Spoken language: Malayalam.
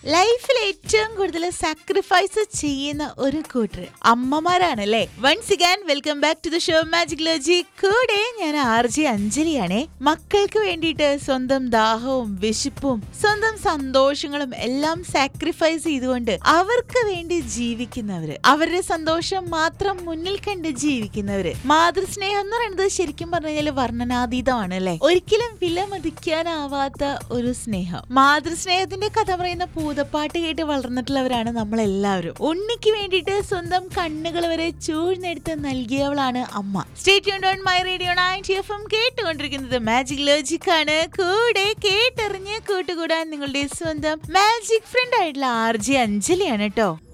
ലൈഫിൽ ഏറ്റവും കൂടുതൽ സാക്രിഫൈസ് ചെയ്യുന്ന ഒരു കൂട്ടർ അമ്മമാരാണ് അല്ലേ once again welcome back to the show magic logic കൂടെ ഞാൻ ആർ ജെ അഞ്ജലിയാണേ മക്കൾക്ക് വേണ്ടിയിട്ട് സ്വന്തം ദാഹവും വിശപ്പും സ്വന്തം സന്തോഷങ്ങളും എല്ലാം സാക്രിഫൈസ് ചെയ്തുകൊണ്ട് അവർക്ക് വേണ്ടി ജീവിക്കുന്നവര് അവരുടെ സന്തോഷം മാത്രം മുന്നിൽ കണ്ട് ജീവിക്കുന്നവര് മാതൃസ്നേഹം എന്ന് പറയുന്നത് ശരിക്കും പറഞ്ഞു കഴിഞ്ഞാൽ വർണ്ണനാതീതമാണ് അല്ലെ ഒരിക്കലും വിലമതിക്കാനാവാത്ത ഒരു സ്നേഹം മാതൃസ്നേഹത്തിന്റെ കഥ പറയുന്ന പൂതപ്പാട്ട് കേട്ട് വളർന്നിട്ടുള്ളവരാണ് നമ്മൾ എല്ലാവരും ഉണ്ണിക്ക് വേണ്ടിയിട്ട് സ്വന്തം കണ്ണുകൾ വരെ ചൂഴ്ന്നെടുത്ത് നൽകിയവളാണ് അമ്മ സ്റ്റേറ്റ് ഓൺ my radio ninety F M കേട്ടുകൊണ്ടിരിക്കുന്നത് മാജിക് ലോജിക് ആണ് കൂടെ കേട്ടറിഞ്ഞ് കൂട്ടുകൂടാൻ നിങ്ങളുടെ സ്വന്തം മാജിക് ഫ്രണ്ട് ആയിട്ടുള്ള ആർ ജെ അഞ്ജലിയാണ് കേട്ടോ